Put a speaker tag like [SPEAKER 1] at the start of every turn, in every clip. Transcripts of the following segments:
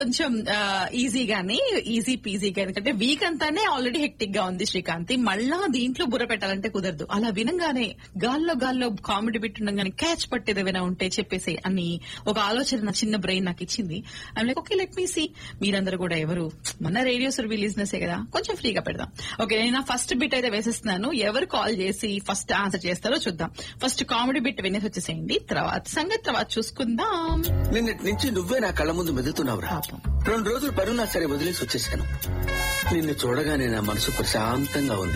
[SPEAKER 1] కొంచెం ఈజీగానే ఈజీ పీజీగా ఎందుకంటే వీక్ అంతానే ఆల్రెడీ హెక్టిక్ గా ఉంది శ్రీకాంతి మళ్ళా దీంట్లో బుర్ర పెట్టాలంటే కుదరదు అలా వినంగానే గాల్లో గాల్లో కామెడీ పెట్టుండగానే క్యాచ్ పట్టేది ఏమైనా ఉంటే చెప్పేసి అని ఒక ఆలోచన నా చిన్న బ్రెయిన్ నాకు ఇచ్చింది I'm like okay let me see మీరందరూ కూడా ఎవరు మన రేడియో సర్వీ లిజినెస్ కదా కొంచెం ఫ్రీగా పెడదాం ఓకే నేను నా ఫస్ట్ బిట్ అయితే వేసేస్తున్నాను ఎవరు కాల్ చేసి ఫస్ట్ ఆన్సర్ చేస్తారో చూద్దాం ఫస్ట్ కామెడీ బిట్ వినేసి వచ్చేసేయండి తర్వాత సంగతి తర్వాత చూసుకుందాం
[SPEAKER 2] నిన్నటి నుంచి నువ్వే నా కళ్ళ ముందు మెదుతున్నావురా
[SPEAKER 1] పాపం.
[SPEAKER 2] రెండు రోజులు పరున్నా సరే వదిలేసి వచ్చేసాను నిన్ను చూడగానే నా మనసు ప్రశాంతంగా ఉంది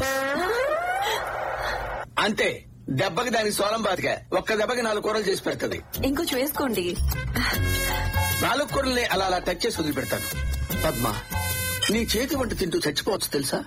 [SPEAKER 2] అంతే దెబ్బకి దానికి సోలం బాతిక ఒక్క దెబ్బకి నాలుగు కూరలు చేసి పెడుతుంది
[SPEAKER 3] ఇంకొంచెం వేసుకోండి
[SPEAKER 2] నాలుగు కూరల్ని అలా అలా టచ్ చేసి వదిలిపెడతాను పద్మ నీ చేతి వంట తింటూ చచ్చిపోవచ్చు తెలుసా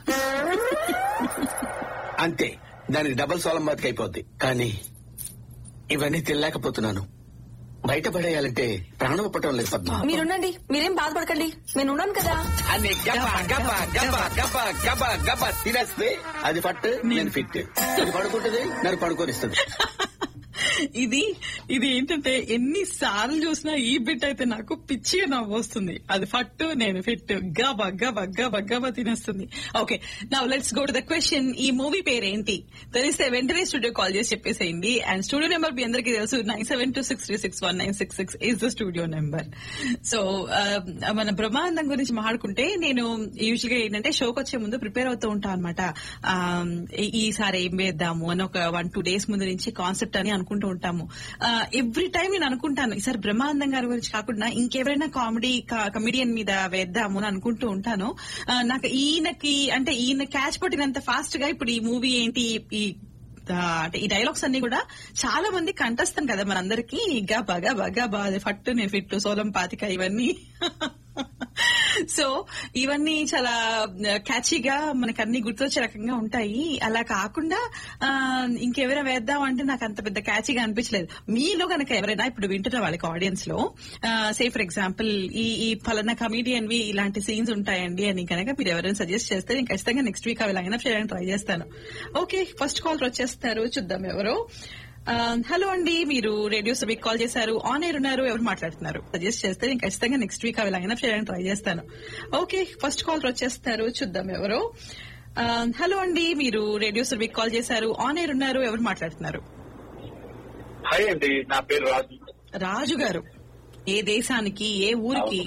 [SPEAKER 2] అంతే దానికి డబల్ సోలం బాతిక అయిపోద్ది కానీ ఇవన్నీ తినలేకపోతున్నాను బయట పడేయాలంటే ప్రాణం పట్టడం లేదు పద్మ
[SPEAKER 3] మీరుండండి మీరేం బాధపడకండి నేను ఉన్నాను కదా
[SPEAKER 2] అని గబ్బ గబ్బ గబ్బ గబ్బ గబ్బ గబ్బ తినేస్తే అది పట్టు నేను ఫిట్ అది పడుకుంటుంది నన్ను పడుకోనిస్తుంది
[SPEAKER 1] ఇది ఇది ఏంటంటే ఎన్ని సార్లు చూసినా ఈ బిట్ అయితే నాకు పిచ్చిగా నవ్వు వస్తుంది అది ఫట్టు నేను ఫిట్ గబ గబ గబ గబ తినేస్తుంది ఓకే నా let's go to the question ఈ మూవీ పేరేంటి తెలిస్తే వెంటనే స్టూడియో కాల్ చేసి చెప్పేసేయండి అండ్ స్టూడియో నెంబర్ మీ అందరికీ తెలుసు nine seven two six three six one nine six six is the studio number so మన బ్రహ్మానందం గురించి మాట్లాడుకుంటే నేను యూజువల్ గా ఏంటంటే షోకి వచ్చే ముందు ప్రిపేర్ అవుతూ ఉంటాను అనమాట ఈసారి ఏం వేద్దాము అని ఒక వన్ టూ డేస్ ముందు నుంచి కాన్సెప్ట్ అని అనుకుంటూ ఉంటాము ఎవ్రీ టైం నేను అనుకుంటాను ఈసారి బ్రహ్మానందం గారి గురించి కాకుండా ఇంకెవరైనా కామెడీ కమెడియన్ మీద వేద్దాము అని అనుకుంటూ ఉంటాను ఆ, నాకు ఈయనకి అంటే ఈయన క్యాచ్ పట్టినంత ఫాస్ట్ గా ఇప్పుడు ఈ మూవీ ఏంటి ఈ ఆ, అంటే ఈ డైలాగ్స్ అన్ని కూడా చాలా మంది కంటస్తాం కదా మనందరికి గబా గబా గబా అది ఫట్టు నేను ఫిట్టు సోలం పాతిక ఇవన్నీ సో ఇవన్నీ చాలా క్యాచీగా మనకు అన్ని గుర్తొచ్చే రకంగా ఉంటాయి అలా కాకుండా ఆ, ఇంకెవరైనా వేద్దాం అంటే నాకు అంత పెద్ద క్యాచీగా అనిపించలేదు మీలో కనుక ఎవరైనా ఇప్పుడు వింటున్న వాళ్ళకి ఆడియన్స్ లో సే ఫర్ ఎగ్జాంపుల్ ఈ ఈ ఫలానా కమీడియన్ వి ఇలాంటి సీన్స్ ఉంటాయండి అని కనుక మీరు ఎవరైనా సజెస్ట్ చేస్తే నేను ఖచ్చితంగా నెక్స్ట్ వీక్ అవి లైన్ అప్ చేయడానికి ట్రై చేస్తాను ఓకే ఫస్ట్ కాల్ వచ్చేస్తారు చూద్దాం ఎవరు ఆ, హలో అండి మీరు రేడియో సభకి కాల్ చేశారు ఆన్ ఎయిర్ ఉన్నారు ఎవరు మాట్లాడుతున్నారు సజెస్ట్ చేస్తే నేను ఖచ్చితంగా నెక్స్ట్ వీక్ అవి లైన్ అప్ చేయడానికి ట్రై చేస్తాను ఓకే ఫస్ట్ కాల్ వచ్చేస్తారు చూద్దాం ఎవరు ఆ, హలో అండి మీరు రేడియో సభకి కాల్ చేశారు ఆన్ ఎయిర్ ఉన్నారు ఎవరు మాట్లాడుతున్నారు
[SPEAKER 4] హాయ్ అండి నా పేరు రాజు
[SPEAKER 1] రాజు గారు ఏ దేశానికి ఏ ఊరికి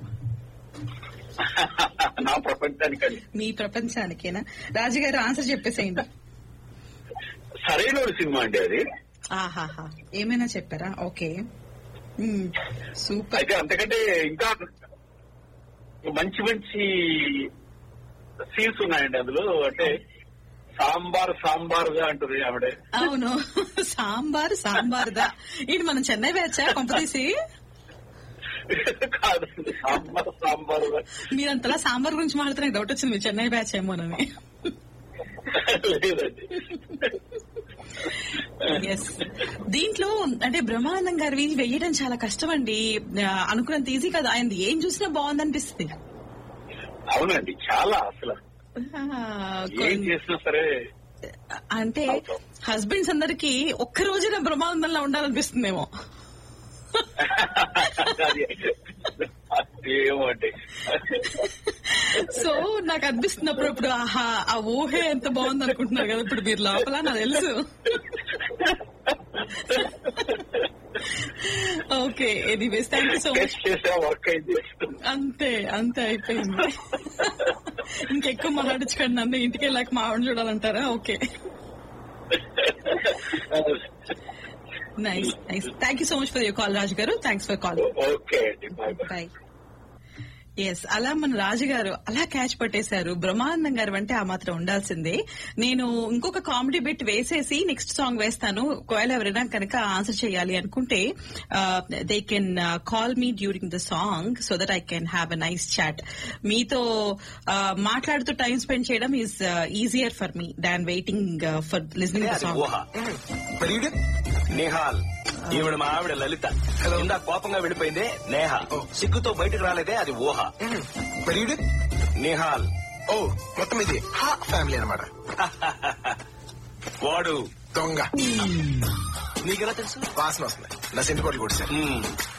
[SPEAKER 4] నా ప్రపంచానికి అండి
[SPEAKER 1] మీ ప్రపంచానికేనా రాజు గారు ఆన్సర్ చెప్పేసేయండి
[SPEAKER 4] సరైన సినిమా అండి అది
[SPEAKER 1] ఆహాహా ఏమైనా చెప్పారా ఓకే మ్మ్. సూపర్
[SPEAKER 4] అయితే అంతకంటే ఇంకా మంచి మంచి సీన్స్ ఉన్నాయండి అందులో అంటే సాంబార్ సాంబార్ గా అంటుంది ఆవిడ
[SPEAKER 1] అవును సాంబార్ సాంబార్ దా ఇది మనం చెన్నై వేచ్చా కొంపతీసి
[SPEAKER 4] కాదండి సాంబార్ సాంబార్ గా
[SPEAKER 1] మీరంతలా సాంబార్ గురించి మాట్లాడితే డౌట్ వచ్చింది మీరు చెన్నై బ్యాచ్ ఏమోనని
[SPEAKER 4] లేదండి
[SPEAKER 1] ఎస్ దీంట్లో అంటే బ్రహ్మానందం గారివి వెయ్యడం చాలా కష్టం అండి ఆ, అనుకున్నంత ఈజీ కాదు ఆయన ఏం చూసినా బాగుంది అనిపిస్తుంది
[SPEAKER 4] అవునండి చాలా అసలు ఏం చేసినా సరే
[SPEAKER 1] అంటే హస్బెండ్స్ అందరికి ఒక్క రోజున బ్రహ్మానందంలా ఉండాలనిపిస్తుందేమో
[SPEAKER 4] అది ఏమో అండి
[SPEAKER 1] సో నాకు అనిపిస్తుంది అప్పుడప్పుడు ఆహా ఆ ఊహే ఎంత బాగుంది అనుకుంటున్నారు కదా ఇప్పుడు మీరు లోపల నాకు తెలుసు okay anyways thank you so much
[SPEAKER 4] test చేసా వర్క్ అయింది
[SPEAKER 1] అంతే అంతే అయిపోయింది ఇంకెక్కువ మాట్లాడించుకోండి నన్ను ఇంటికి వెళ్ళాక మా ఆవిడ చూడాలంటారా okay nice nice thank you so much for your call Raju garu thanks for call
[SPEAKER 4] okay అండి బాయ్ బాయ్
[SPEAKER 1] బాయ్ ఎస్ అలా మన రాజుగారు అలా క్యాచ్ పట్టేశారు బ్రహ్మానందం గారు అంటే ఆ మాత్రం ఉండాల్సిందే నేను ఇంకొక కామెడీ బిట్ వేసేసి నెక్స్ట్ సాంగ్ వేస్తాను ఒకవేళ ఎవరైనా కనుక ఆన్సర్ చేయాలి అనుకుంటే they can call me during the song so that I can have a nice chat మీతో uh, మాట్లాడుతూ టైం స్పెండ్ చేయడం is easier for me than waiting for listening the
[SPEAKER 5] అది
[SPEAKER 1] సాంగ్
[SPEAKER 5] ఊహ నిహాల్ ఈవిడ మా ఆవిడ లలిత ఇందా కోపంగా వెళ్ళిపోయిందే నేహ సిగ్గుతో బయటకు రాలేదే అది ఊహ నిహాల్
[SPEAKER 6] ఓ మొత్తం ఇది హా ఫ్యామిలీ అన్నమాట
[SPEAKER 5] వాడు
[SPEAKER 6] దొంగ
[SPEAKER 5] నీకెలా తెలుసు
[SPEAKER 6] వాసన వస్తుంది నా సెంటు కోట్లు కొట్టారు
[SPEAKER 5] మ్మ్.